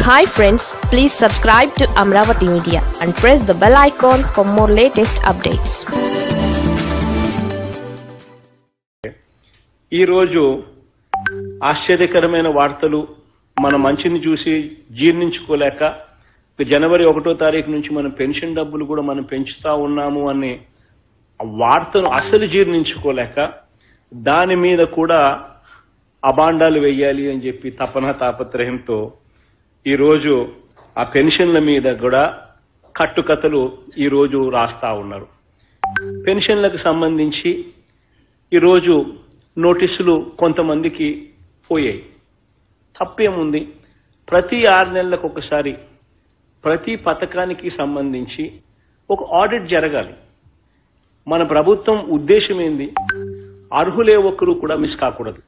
hi friends please subscribe to Amaravati media and press the bell icon for more latest updates ఈరోజు ఆశ్చర్యకరమైన వార్తలు మన మంచిని చూసి జీర్ణించుకోలేక ఇక జనవరి ఒకటో తారీఖు నుంచి మనం పెన్షన్ డబ్బులు కూడా మనం పెంచుతా ఉన్నాము అనే ఆ వార్తను అసలు జీర్ణించుకోలేక దాని మీద కూడా అబాండాలు వెయ్యాలి అని చెప్పి తపన తాపత్రయంతో ఈరోజు ఆ పెన్షన్ల మీద కూడా కట్టుకథలు ఈరోజు రాస్తా ఉన్నారు పెన్షన్లకు సంబంధించి ఈరోజు నోటీసులు కొంతమందికి పోయాయి తప్పేముంది ప్రతి ఆరు నెలలకు ఒకసారి ప్రతి పథకానికి సంబంధించి ఒక ఆడిట్ జరగాలి మన ప్రభుత్వం ఉద్దేశం ఏంది అర్హులే ఒక్కరు కూడా మిస్ కాకూడదు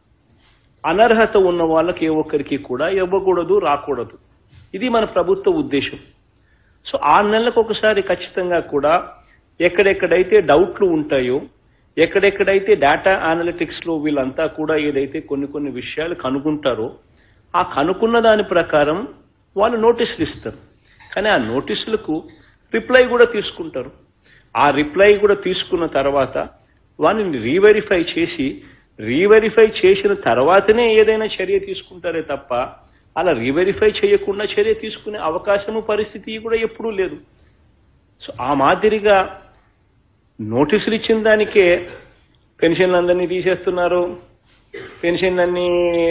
అనర్హత ఉన్న వాళ్ళకి ఏ ఒక్కరికి కూడా ఇవ్వకూడదు రాకూడదు ఇది మన ప్రభుత్వ ఉద్దేశం సో ఆరు నెలలకు ఒకసారి ఖచ్చితంగా కూడా ఎక్కడెక్కడైతే డౌట్లు ఉంటాయో ఎక్కడెక్కడైతే డేటా అనలిటిక్స్ లో వీళ్ళంతా కూడా ఏదైతే కొన్ని కొన్ని విషయాలు కనుగొంటారో ఆ కనుక్కున్న దాని ప్రకారం వాళ్ళు నోటీసులు ఇస్తారు కానీ ఆ నోటీసులకు రిప్లై కూడా తీసుకుంటారు ఆ రిప్లై కూడా తీసుకున్న తర్వాత వాటిని రీవెరిఫై చేసి రీవెరిఫై చేసిన తర్వాతనే ఏదైనా చర్య తీసుకుంటారే తప్ప అలా రీవెరిఫై చేయకుండా చర్య తీసుకునే అవకాశము పరిస్థితి కూడా ఎప్పుడూ లేదు సో ఆ మాదిరిగా నోటీసులు ఇచ్చిన దానికే పెన్షన్లందరినీ తీసేస్తున్నారు పెన్షన్లన్నీ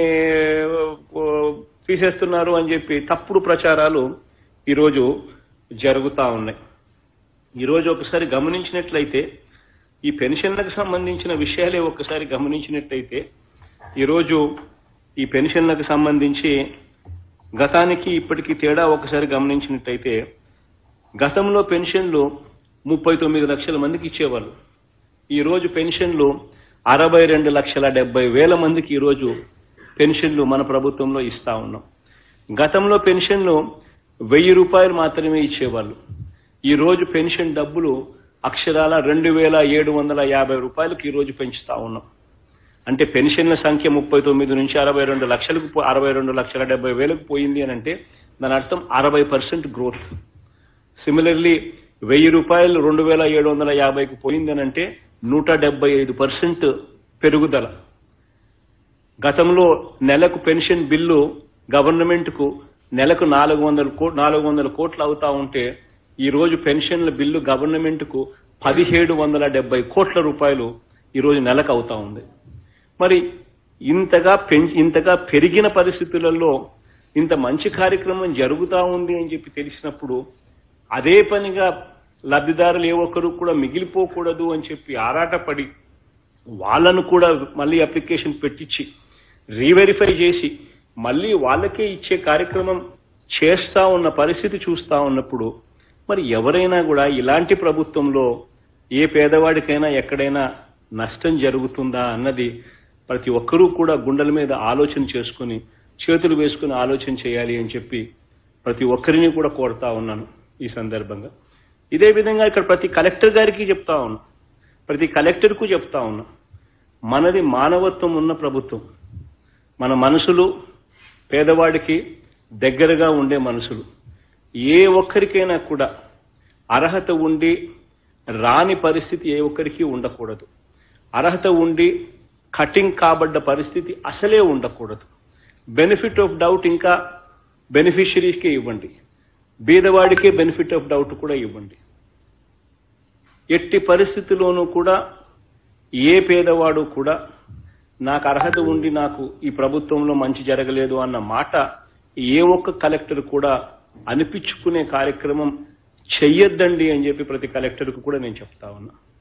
ఆ, తీసేస్తున్నారు అని చెప్పి తప్పుడు ప్రచారాలు ఈరోజు జరుగుతా ఉన్నాయి ఈరోజు ఒకసారి గమనించినట్లయితే ఈ పెన్షన్లకు సంబంధించిన విషయాలే ఒకసారి గమనించినట్లయితే ఈరోజు ఈ పెన్షన్లకు సంబంధించి గతానికి ఇప్పటికి తేడా ఒకసారి గమనించినట్టయితే గతంలో పెన్షన్లు ముప్పై తొమ్మిది లక్షల మందికి ఇచ్చేవాళ్ళు ఈ రోజు పెన్షన్లు అరవై రెండు లక్షల డెబ్బై వేల మందికి ఈరోజు పెన్షన్లు మన ప్రభుత్వంలో ఇస్తా ఉన్నాం గతంలో పెన్షన్లు వెయ్యి రూపాయలు మాత్రమే ఇచ్చేవాళ్ళు ఈ రోజు పెన్షన్ డబ్బులు అక్షరాల రెండు వేల ఏడు వందల యాభై రూపాయలకు ఈ రోజు పెంచుతా ఉన్నాం అంటే పెన్షన్ల సంఖ్య ముప్పై తొమ్మిది నుంచి అరవై రెండు లక్షలకు పో- అరవై రెండు లక్షల డెబ్బై వేలకు పోయింది అని అంటే దాని అర్థం అరవై పర్సెంట్ గ్రోత్ సిమిలర్లీ వెయ్యి రూపాయలు రెండు వేల ఏడు వందల యాభైకి పోయిందనంటే నూట డెబ్బై ఐదు పర్సెంట్ పెరుగుదల గతంలో నెలకు పెన్షన్ బిల్లు గవర్నమెంట్ కు నెలకు నాలుగు వందల కో నాలుగు వందల కోట్లు అవుతా ఉంటే ఈ రోజు పెన్షన్ల బిల్లు గవర్నమెంట్ కు పదిహేడు వందల డెబ్బై కోట్ల రూపాయలు ఈ రోజు నెలకు అవుతా ఉంది మరి ఇంతగా పెం ఇంతగా పెరిగిన పరిస్థితులలో ఇంత మంచి కార్యక్రమం జరుగుతా ఉంది అని చెప్పి తెలిసినప్పుడు అదే పనిగా లబ్ధిదారులు ఏ ఒక్కరు కూడా మిగిలిపోకూడదు అని చెప్పి ఆరాటపడి వాళ్ళను కూడా మళ్ళీ అప్లికేషన్ పెట్టించి రీవెరిఫై చేసి మళ్ళీ వాళ్ళకే ఇచ్చే కార్యక్రమం చేస్తా ఉన్న పరిస్థితి చూస్తా ఉన్నప్పుడు మరి ఎవరైనా కూడా ఇలాంటి ప్రభుత్వంలో ఏ పేదవాడికైనా ఎక్కడైనా నష్టం జరుగుతుందా అన్నది ప్రతి ఒక్కరూ కూడా గుండెల మీద ఆలోచన చేసుకుని చేతులు వేసుకుని ఆలోచన చేయాలి అని చెప్పి ప్రతి ఒక్కరిని కూడా కోరుతా ఉన్నాను ఈ సందర్భంగా ఇదే విధంగా ఇక్కడ ప్రతి కలెక్టర్ గారికి చెప్తా ఉన్నా ప్రతి కలెక్టర్కు చెప్తా ఉన్నా మనది మానవత్వం ఉన్న ప్రభుత్వం మన మనసులు పేదవాడికి దగ్గరగా ఉండే మనసులు ఏ ఒక్కరికైనా కూడా అర్హత ఉండి రాని పరిస్థితి ఏ ఒక్కరికి ఉండకూడదు అర్హత ఉండి కటింగ్ కాబడ్డ పరిస్థితి అసలే ఉండకూడదు బెనిఫిట్ ఆఫ్ డౌట్ ఇంకా బెనిఫిషరీస్కే ఇవ్వండి బీదవాడికే బెనిఫిట్ ఆఫ్ డౌట్ కూడా ఇవ్వండి ఎట్టి పరిస్థితిలోనూ కూడా ఏ పేదవాడు కూడా నాకు అర్హత ఉండి నాకు ఈ ప్రభుత్వంలో మంచి జరగలేదు అన్న మాట ఏ ఒక్క కలెక్టర్ కూడా అనిపించుకునే కార్యక్రమం చెయ్యొద్దండి అని చెప్పి ప్రతి కలెక్టర్కు కూడా నేను చెప్తా ఉన్నా